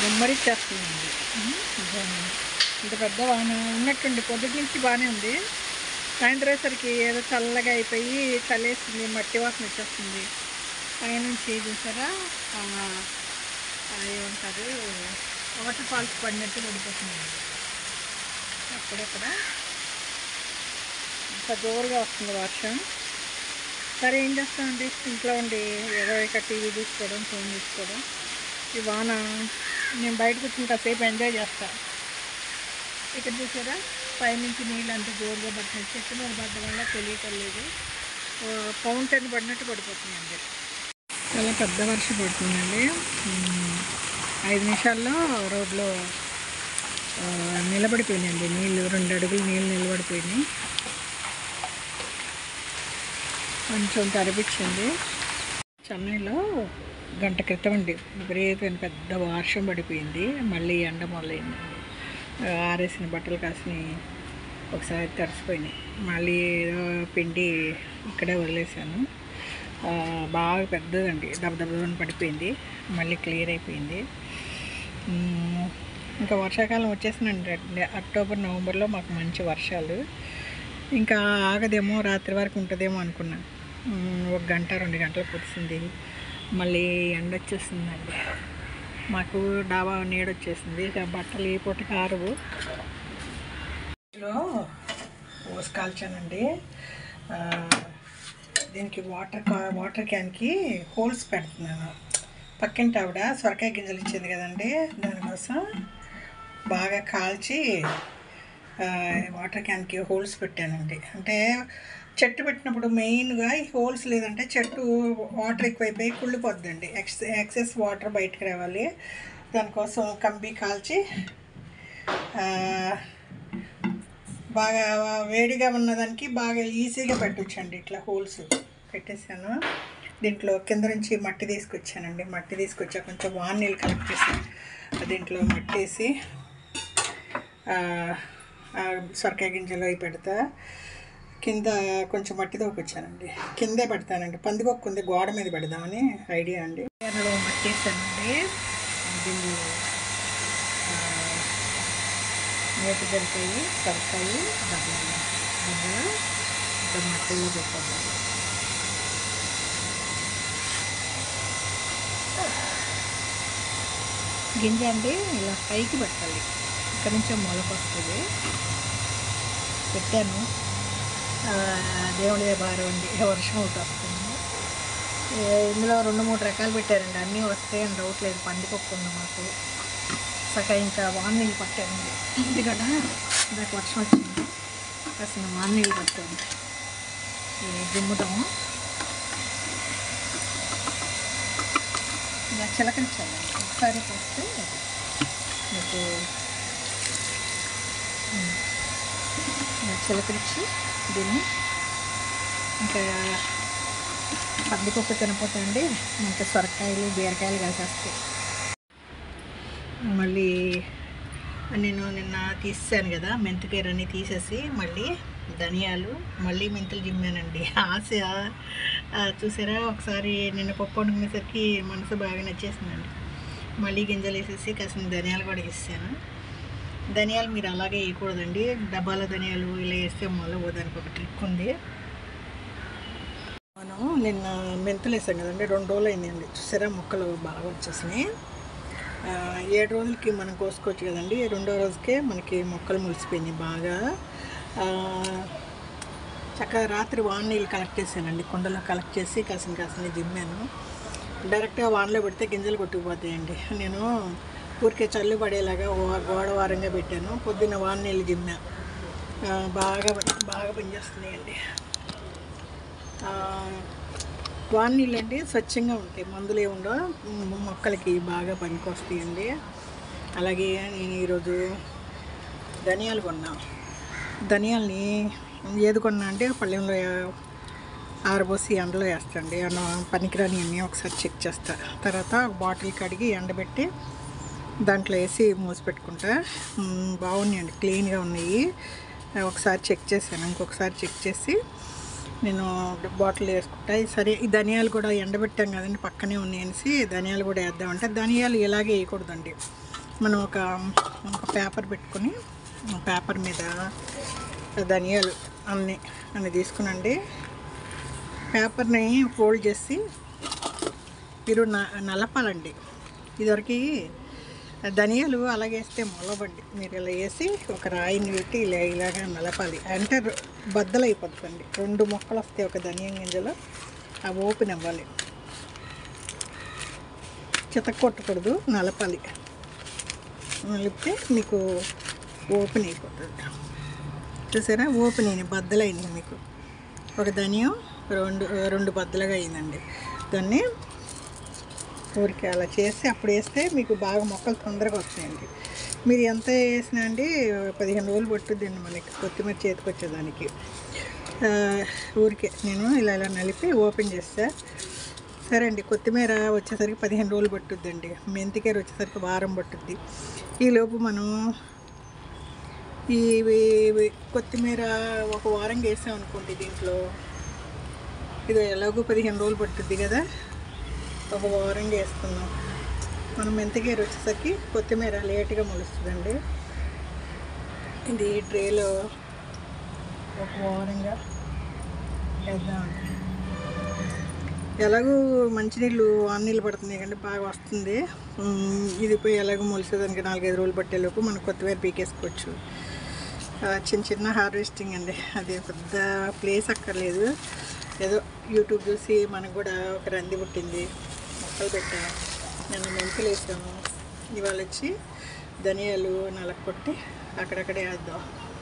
గుమ్మరిచ్చేస్తుందండి ఇంత పెద్ద వాన ఉన్నట్టుండి పొద్దుటి నుంచి బాగానే ఉంది సాయంత్రం అయ్యేసరికి ఏదో చల్లగా అయిపోయి చల్లేస్తుంది మట్టి వాసన వచ్చేస్తుంది పైనుంచి చూసారా ఆ, ఆ, ఏమంటారు వాటర్ ఫాల్స్ పడినట్టు పడిపోతుంది అక్కడక్కడ ఇంత జోరుగా వస్తుంది వర్షం సరే ఏం చేస్తామండి ఇంట్లో ఉండి ఏదో ఇక టీవీ చూసుకోవడం ఫోన్ చూసుకోవడం ఈ వాన నేను బయటకు వచ్చిన కాసేపు ఎంజాయ్ చేస్తా ఇక్కడ చూసారా పైనుంచి నీళ్ళు అంత జోరుగా పడుతుంది చెట్టు మీద పడ్డం వల్ల తెలియటం లేదు ఫౌంటైన్ పడినట్టు పడిపోతుందండి చాలా పెద్ద వర్షం పడుతుందండి ఉమ్, ఐదు నిమిషాల్లో రోడ్లో ఆ, నిలబడిపోయినాయండి నీళ్ళు రెండు అడుగులు నీళ్ళు నిలబడిపోయినాయి కొంచెం తరిపించింది చెన్నైలో గంట క్రితం అండి విపరీతమైన పెద్ద వర్షం పడిపోయింది మళ్ళీ ఎండ మొదలైంది ఆరేసిన బట్టలు కాసిని ఒకసారి తడిసిపోయినాయి మళ్ళీ ఏదో పిండి ఇక్కడే వదిలేసాను ఆ, బాగా పెద్దదండి దెబ్బ దెబ్బని పడిపోయింది మళ్ళీ క్లియర్ అయిపోయింది ఉమ్, ఇంకా వర్షాకాలం వచ్చేసిందండి అక్టోబర్ నవంబర్లో మాకు మంచి వర్షాలు ఇంకా ఆగదేమో రాత్రి వరకు ఉంటుందేమో అనుకున్నా ఉమ్, ఒక గంట రెండు గంటలు కురిసింది మళ్ళీ ఎండ వచ్చేసిందండి మాకు డాబా నీడ వచ్చేసింది ఇక బట్టలు ఈ పూట కారువు ఇందులో ఓసి కాల్చానండి ఆ, దీనికి వాటర్ కా- వాటర్ క్యాన్కి హోల్స్ పెడుతున్నాను పక్కింటి ఆవిడ సొరకాయ గింజలు ఇచ్చింది కదండి దానికోసం బాగా కాల్చి ఆ, వాటర్ క్యాన్కి హోల్స్ పెట్టానండి అంటే చెట్టు పెట్టినప్పుడు మెయిన్గా ఈ హోల్స్ లేదంటే చెట్టు వాటర్ ఎక్కువైపోయి కుళ్ళిపోద్దండి ఎక్స్ ఎక్సెస్ వాటర్ బయటకు రావాలి దానికోసం కంబి కాల్చి ఆ, బాగా వేడిగా ఉన్నదానికి బాగా ఈజీగా పెట్టొచ్చండి ఇట్లా హోల్స్ పెట్టేశాను దీంట్లో కింద నుంచి మట్టి తీసుకొచ్చానండి మట్టి తీసుకొచ్చా కొంచెం వాన్ నీళ్ళు కలెక్ట్ చేసి దీంట్లో మట్టి వేసి ఆ, ఆ సొరకాయ గింజలు అవి పెడతా కింద కొంచెం మట్టి తోకొచ్చానండి కిందే పెడతానండి పందికొక్కు ఉంది గోడ మీద పెడదామని ఐడియా అండి ఎర్రలో మట్టి వేసానండి దీన్ని నేతి జరిపాయి సొరకాయి డబ్బులు డబ్బులు ఇంకా మట్టిలో పెట్టాను గింజ అండి ఇలా పైకి పెట్టాలి ఇక్కడ నుంచే మొలక వస్తుంది పెట్టాను ఆ, దేవుడి భారం అండి వర్షం ఒకటి వస్తుంది ఏ, ఇందులో రెండు మూడు రకాలు పెట్టారండి అన్నీ వస్తాయని డౌట్ లేదు పందికొక్కు ఉంది మాకు సగం ఇంకా వాన్ నీళ్ళు పట్టానండి ఎందుకంటే ఇందాక వర్షం వచ్చింది కాసిన వాన్ నీళ్ళు పట్టాను ఇది దుమ్ముతాము ఇలా చిలకరించాలి ఒకసారి పోస్తే మీకు ఉమ్, ఇలా చిలకరించి దీన్ని ఇంకా పందికొక్క తినపోతాయండి ఇంకా సొరకాయలు బీరకాయలు కలిసేస్తాయి మళ్ళీ నేను నిన్న తీసాను కదా మెంతికీర అన్ని తీసేసి మళ్ళీ ధనియాలు మళ్ళీ మెంతులు జిమ్మానండి ఆశ ఆ, చూసారా ఒకసారి నిన్న పప్పు వండుకునేసరికి మనసు బాగా నచ్చేసిందండి మళ్ళీ గింజలు వేసేసి కాసిన ధనియాలు కూడా వేసాను ధనియాలు మీరు అలాగే వేయకూడదండి డబ్బాల ధనియాలు ఇలా వేస్తే మళ్ళీ దానికి ఒక ట్రిక్ ఉంది మనం నిన్న మెంతులు వేసాం కదండి రెండు రోజులు అయిందండి చూసారా మొక్కలు బాగా వచ్చేసినాయి ఆ, ఏడు రోజులకి మనం కోసుకోవచ్చు కదండి రెండో రోజుకే మనకి మొక్కలు ములిసిపోయినాయి బాగా ఆ, చక్కగా రాత్రి వాన్ నీళ్ళు కలెక్ట్ చేశానండి కుండలో కలెక్ట్ చేసి కాసిన కాసిన జిమ్మాను డైరెక్ట్గా వాన్లో పెడితే గింజలు కొట్టుకుపోతాయండి నేను ఊరికే చల్లు పడేలాగా ఓ- గోడ వారంగా పెట్టాను పొద్దున్న వాన్ నీళ్ళు జిమ్మా ఆ, బాగా బాగా పనిచేస్తున్నాయండి ఆ, వాన్ నీళ్ళు అండి స్వచ్ఛంగా ఉంటాయి మందులు ఏముండో మ్, మొక్కలకి బాగా పనికొస్తాయండి అలాగే నేను ఈరోజు ధనియాలు కొన్నా ధనియాల్ని ఏది కొన్నా అంటే పళ్ళెంలో ఆరబోసి ఎండలో వేస్తాండి అన్న పనికిరాని అన్నీ ఒకసారి చెక్ చేస్తా తర్వాత ఒక బాటిల్ కడిగి ఎండబెట్టి దాంట్లో వేసి మూసి పెట్టుకుంటా మ్, బాగున్నాయండి క్లీన్గా ఉన్నాయి ఒకసారి చెక్ చేశాను ఇంకొకసారి చెక్ చేసి నేను బాటిల్ వేసుకుంటా ఈ సరే ఈ ధనియాలు కూడా ఎండబెట్టాం కదండి పక్కనే ఉన్నాయి అనేసి ధనియాలు కూడా వేద్దామంటే ధనియాలు ఇలాగే వేయకూడదండి మనం ఒక ఒక పేపర్ పెట్టుకొని ఆ పేపర్ మీద ధనియాలు అన్ని అన్ని తీసుకునండి పేపర్ని ఫోల్డ్ చేసి మీరు న నలపాలండి ఇదివరకు ధనియాలు అలాగే వేస్తే మొలవండి మీరు ఇలా వేసి ఒక రాయిని పెట్టి ఇలా ఇలాగా నలపాలి అంటే రొ- బద్దలు అయిపోతుందండి రెండు మొక్కలు వస్తాయి ఒక ధనియం గింజలో అవి ఓపెన్ అవ్వాలి చితక కొట్టకూడదు నలపాలి నలిపితే మీకు ఓపెన్ అయిపోతుంది చూసారా ఓపెన్ అయినాయి బద్దలైనాయి మీకు ఒక ధనియం రెండు రెండు బద్దలుగా అయిందండి దాన్ని ఊరికి అలా చేసి అప్పుడు వేస్తే మీకు బాగా మొక్కలు తొందరగా వస్తాయండి మీరు ఎంత వేసినా అండి పదిహేను రోజులు పట్టుద్దండి మనకి కొత్తిమీర చేతికి వచ్చేదానికి ఆ, ఊరికే నేను ఇలా ఇలా నలిపి ఓపెన్ చేస్తా సరే అండి కొత్తిమీర వచ్చేసరికి పదిహేను రోజులు పట్టుద్దండి మెంతికీర వచ్చేసరికి వారం పట్టుద్ది ఈలోపు మనం ఈ ఈ కొత్తిమీర ఒక వారం వేసాం అనుకోండి దీంట్లో ఇది ఎలాగో పదిహేను రోజులు పట్టుద్ది కదా ఒక వారం వేస్తున్నాం మనం మెంతికీర వచ్చేసరికి కొత్తిమీర లేట్గా మొలుస్తుందండి ఇది ట్రేలో ఒక వారంగా వేద్దామండి ఎలాగో మంచినీళ్ళు నీళ్ళు పడుతున్నాయి కంటే బాగా వస్తుంది ఉమ్, ఇది పోయి ఎలాగో మొలిసేదానికి నాలుగైదు రోజులు పట్టేలోపు మనం కొత్తిమీర పీకేసుకోవచ్చు ఆ, చిన్న చిన్న హార్వెస్టింగ్ అండి అది పెద్ద ప్లేస్ అక్కర్లేదు ఏదో యూట్యూబ్ చూసి మనకు కూడా ఒక రంది పుట్టింది మొక్కలు పెట్టా నేను మెంతులు వేసాము ఇవాళ వచ్చి ధనియాలు నలకొట్టి అక్కడక్కడే వేద్దాం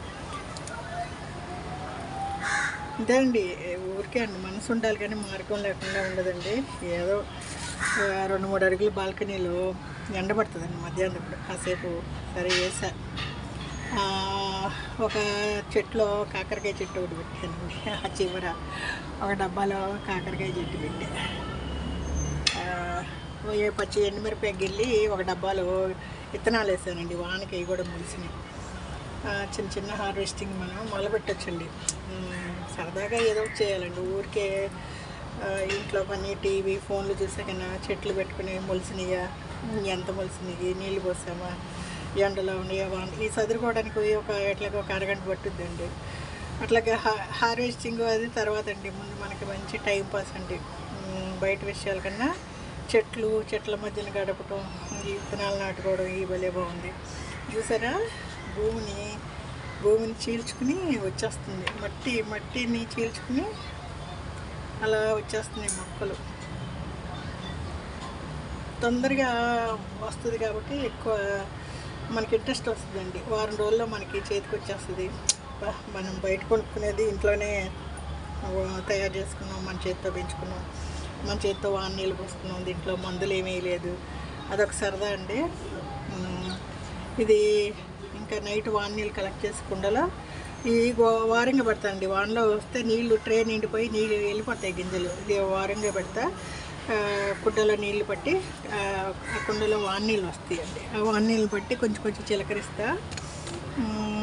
అంతే అండి ఊరికే అండి మనసు ఉండాలి కానీ మార్గం లేకుండా ఉండదండి ఏదో ఆ, రెండు మూడు అడుగులు బాల్కనీలో ఎండ పడుతుందండి మధ్యాహ్నం ఇప్పుడు కాసేపు సరే వేసా ఆ, ఒక చెట్లో కాకరకాయ చెట్టు ఒకటి పెట్టానండి ఆ చివర ఒక డబ్బాలో కాకరకాయ చెట్టు పెట్టా ఆ, ఏ పచ్చి ఎండుమిరపకాయ గిల్లి ఒక డబ్బాలో విత్తనాలు వేసానండి వానకి అవి కూడా ములిసినాయి ఆ, చిన్న చిన్న హార్వెస్టింగ్ మనం మొదలుపెట్టచ్చండి సరదాగా ఏదో ఒకటి చేయాలండి ఊరికే ఆ, ఇంట్లో పని టీవీ ఫోన్లు చూసాకన్నా చెట్లు పెట్టుకుని మొలిసినాయా ఎంత మొలిసినాయి నీళ్ళు పోసామా ఎండలో ఉన్నాయా వాన ఈ చదువుకోవడానికి ఒక ఎట్లాగో ఒక అరగంట పట్టుద్దండి అట్లాగే హా హార్వెస్టింగ్ అది తర్వాత అండి ముందు మనకి మంచి టైం పాస్ అండి ఉమ్, బయట విషయాల కన్నా చెట్లు చెట్ల మధ్యన గడపటం ఈ విత్తనాలు నాటుకోవడం ఈ భలే బాగుంది చూసారా భూమిని భూమిని చీల్చుకుని వచ్చేస్తుంది మట్టి మట్టిని చీల్చుకుని అలా వచ్చేస్తున్నాయి మొక్కలు తొందరగా వస్తుంది కాబట్టి ఎక్కువ మనకి ఇంట్రెస్ట్ వస్తుందండి వారం రోజుల్లో మనకి చేతికి వచ్చేస్తుంది బా, మనం బయట కొనుక్కునేది ఇంట్లోనే ఆ, తయారు చేసుకున్నాం మన చేతితో పెంచుకున్నాం మన చేతితో వాన నీళ్ళు పోసుకున్నాం దీంట్లో మందులు ఏమీ లేదు అదొక సరదా అండి ఉమ్, ఇది ఇంకా నైట్ వాన నీళ్ళు కలెక్ట్ చేసి కుండలో ఈ గో- వారంగా పెడతానండి వానలో వస్తే నీళ్ళు ట్రే నిండిపోయి నీళ్ళు వెళ్ళిపోతాయి గింజలు ఇది వారంగా పెడతా ఆ, కుండలో నీళ్ళు పట్టి ఆ, ఆ కుండలో వాన నీళ్ళు వస్తాయండి ఆ వాన నీళ్ళు పట్టి కొంచెం కొంచెం చిలకరిస్తా ఉమ్,